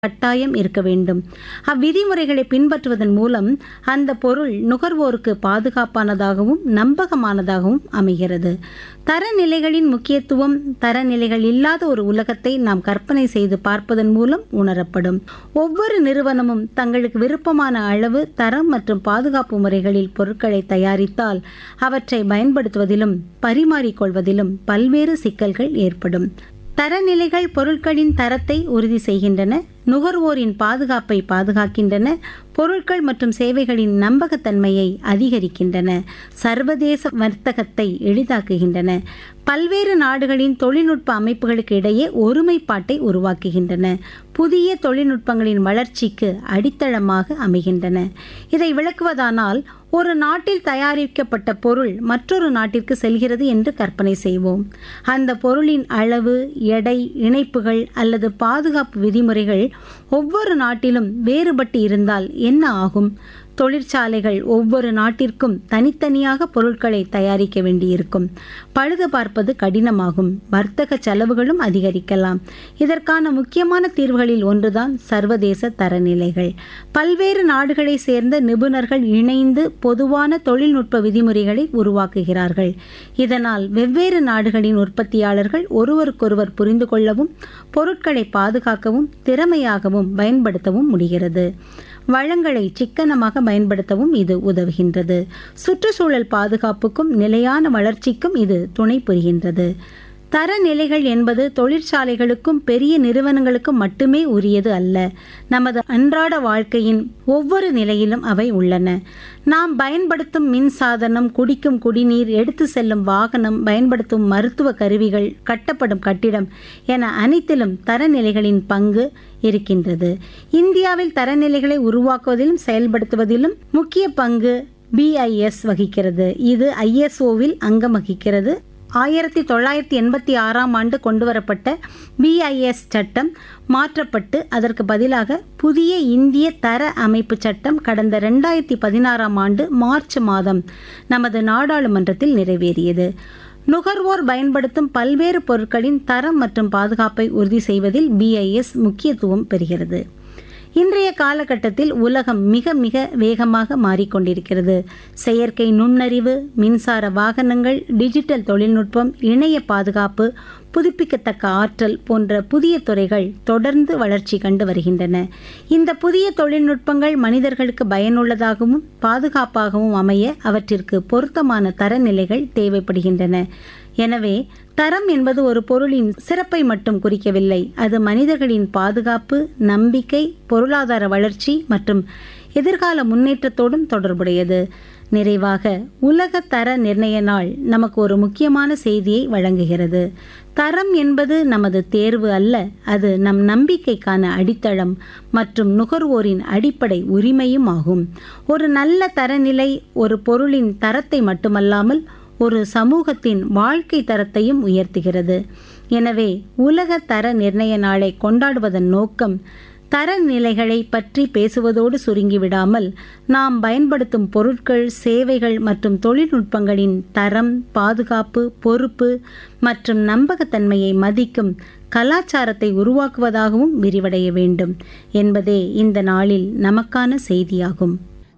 கட்டாயம் இருக்க வேண்டும் அவ்விதிமுறைகளை பின்பற்றுவதன் மூலம் அந்த பொருள் நுகர்வோருக்கு பாதுகாப்பானதாகவும் நம்பகமானதாகவும் அமைகிறது தரநிலைகளின் முக்கியத்துவம் தரநிலைகள் இல்லாத ஒரு உலகத்தை நாம் கற்பனை செய்து பார்ப்பதன் மூலம் உணரப்படும் ஒவ்வொரு நிறுவனமும் தங்களுக்கு விருப்பமான அளவு தரம் மற்றும் பாதுகாப்பு முறைகளில் பொருட்களை தயாரித்தால் அவற்றை பயன்படுத்துவதிலும் பரிமாறிக்கொள்வதிலும் பல்வேறு சிக்கல்கள் ஏற்படும் தரநிலைகள் பொருட்களின் தரத்தை உறுதி செய்கின்றன நுகர்வோரின் பாதுகாப்பை பாதுகாக்கின்றன பொருட்கள் மற்றும் சேவைகளின் நம்பகத்தன்மையை அதிகரிக்கின்றன சர்வதேச வர்த்தகத்தை எளிதாக்குகின்றன பல்வேறு நாடுகளின் தொழில்நுட்ப அமைப்புகளுக்கு இடையே ஒருமைப்பாட்டை உருவாக்குகின்றன புதிய தொழில்நுட்பங்களின் வளர்ச்சிக்கு அடித்தளமாக அமைகின்றன இதை விளக்குவதானால் ஒரு நாட்டில் தயாரிக்கப்பட்ட பொருள் மற்றொரு நாட்டிற்கு செல்கிறது என்று கற்பனை செய்வோம் அந்த பொருளின் அளவு எடை இணைப்புகள் அல்லது பாதுகாப்பு விதிமுறைகள் ஒவ்வொரு நாட்டிலும் வேறுபட்டு இருந்தால் என்ன ஆகும் தொழிற்சாலைகள் ஒவ்வொரு நாட்டிற்கும் தனித்தனியாக பொருட்களை தயாரிக்க வேண்டியிருக்கும் பழுது பார்ப்பது கடினமாகும் வர்த்தக செலவுகளும் அதிகரிக்கலாம் இதற்கான முக்கியமான தீர்வுகளில் ஒன்றுதான் சர்வதேச தரநிலைகள் பல்வேறு நாடுகளை சேர்ந்த நிபுணர்கள் இணைந்து பொதுவான தொழில்நுட்ப விதிமுறைகளை உருவாக்குகிறார்கள் இதனால் வெவ்வேறு நாடுகளின் உற்பத்தியாளர்கள் ஒருவருக்கொருவர் புரிந்து கொள்ளவும் பொருட்களை பாதுகாக்கவும் திறமையாகவும் பயன்படுத்தவும் முடிகிறது வளங்களை சிக்கனமாக பயன்படுத்தவும் இது உதவுகின்றது சுற்றுச்சூழல் பாதுகாப்புக்கும் நிலையான வளர்ச்சிக்கும் இது துணை புரிகின்றது தரநிலைகள் என்பது தொழிற்சாலைகளுக்கும் பெரிய நிறுவனங்களுக்கும் மட்டுமே உரியது அல்ல நமது அன்றாட வாழ்க்கையின் ஒவ்வொரு நிலையிலும் அவை உள்ளன நாம் பயன்படுத்தும் மின் சாதனம் குடிக்கும் குடிநீர் எடுத்து செல்லும் வாகனம் பயன்படுத்தும் மருத்துவ கருவிகள் கட்டப்படும் கட்டிடம் என அனைத்திலும் தரநிலைகளின் பங்கு இருக்கின்றது இந்தியாவில் தரநிலைகளை உருவாக்குவதிலும் செயல்படுத்துவதிலும் முக்கிய பங்கு பிஐஎஸ் வகிக்கிறது இது ஐஎஸ்ஓவில் அங்கம் வகிக்கிறது ஆயிரத்தி தொள்ளாயிரத்தி எண்பத்தி ஆறாம் ஆண்டு கொண்டுவரப்பட்ட பிஐஎஸ் சட்டம் மாற்றப்பட்டு அதற்கு பதிலாக புதிய இந்திய தர அமைப்பு சட்டம் கடந்த ரெண்டாயிரத்தி பதினாறாம் ஆண்டு மார்ச் மாதம் நமது நாடாளுமன்றத்தில் நிறைவேறியது நுகர்வோர் பயன்படுத்தும் பல்வேறு பொருட்களின் தரம் மற்றும் பாதுகாப்பை உறுதி செய்வதில் பிஐஎஸ் முக்கியத்துவம் பெறுகிறது இன்றைய காலகட்டத்தில் உலகம் மிக மிக வேகமாக மாறிக்கொண்டிருக்கிறது செயற்கை நுண்ணறிவு மின்சார வாகனங்கள் டிஜிட்டல் தொழில்நுட்பம் இணைய பாதுகாப்பு புதுப்பிக்கத்தக்க ஆற்றல் போன்ற புதிய துறைகள் தொடர்ந்து வளர்ச்சி கண்டு வருகின்றன இந்த புதிய தொழில்நுட்பங்கள் மனிதர்களுக்கு பயனுள்ளதாகவும் பாதுகாப்பாகவும் அமைய அவற்றிற்கு பொருத்தமான தரநிலைகள் தேவைப்படுகின்றன எனவே தரம் என்பது ஒரு பொருளின் சிறப்பை மட்டும் குறிக்கவில்லை அது மனிதர்களின் பாதுகாப்பு நம்பிக்கை பொருளாதார வளர்ச்சி மற்றும் எதிர்கால முன்னேற்றத்தோடும் தொடர்புடையது நிறைவாக உலக தர நிர்ணய நாள் நமக்கு ஒரு முக்கியமான செய்தியை வழங்குகிறது தரம் என்பது நமது தேர்வு அல்ல அது நம் நம்பிக்கைக்கான அடித்தளம் மற்றும் நுகர்வோரின் அடிப்படை உரிமையும் ஆகும் ஒரு நல்ல தரநிலை ஒரு பொருளின் தரத்தை மட்டுமல்லாமல் ஒரு சமூகத்தின் வாழ்க்கை தரத்தையும் உயர்த்துகிறது எனவே உலக தர நிர்ணய நாளை கொண்டாடுவதன் நோக்கம் தரநிலைகளை பற்றி பேசுவதோடு சுருங்கிவிடாமல் நாம் பயன்படுத்தும் பொருட்கள் சேவைகள் மற்றும் தொழில்நுட்பங்களின் தரம் பாதுகாப்பு பொறுப்பு மற்றும் நம்பகத்தன்மையை மதிக்கும் கலாச்சாரத்தை உருவாக்குவதாகவும் விரிவடைய வேண்டும் என்பதே இந்த நாளில் நமக்கான செய்தியாகும்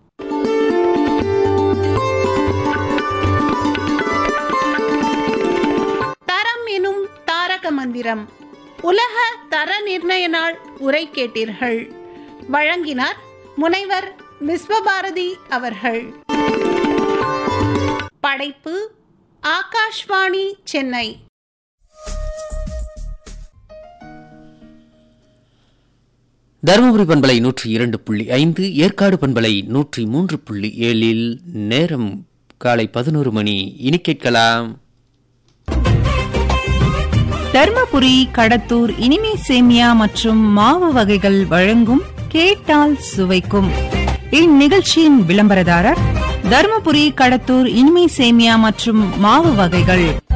தரம் எனும் தாரக மந்திரம் உலக தர நிர்ணய நாள் உரை கேட்டீர்கள் வழங்கினார் முனைவர் விஸ்வபாரதி அவர்கள் படைப்பு ஆகாஷ்வாணி சென்னை தருமபுரி பண்பலை நூற்றி இரண்டு புள்ளி ஐந்து ஏற்காடு பண்பலை நூற்றி மூன்று புள்ளி ஏழில் நேரம் காலை பதினோரு மணி இனி கேட்கலாம் தர்மபுரி கடத்தூர் இனிமை சேமியா மற்றும் மாவு வகைகள் வழங்கும் கேட்டால் சுவைக்கும் இந்நிகழ்ச்சியின் விளம்பரதாரர் தர்மபுரி கடத்தூர் இனிமை சேமியா மற்றும் மாவு வகைகள்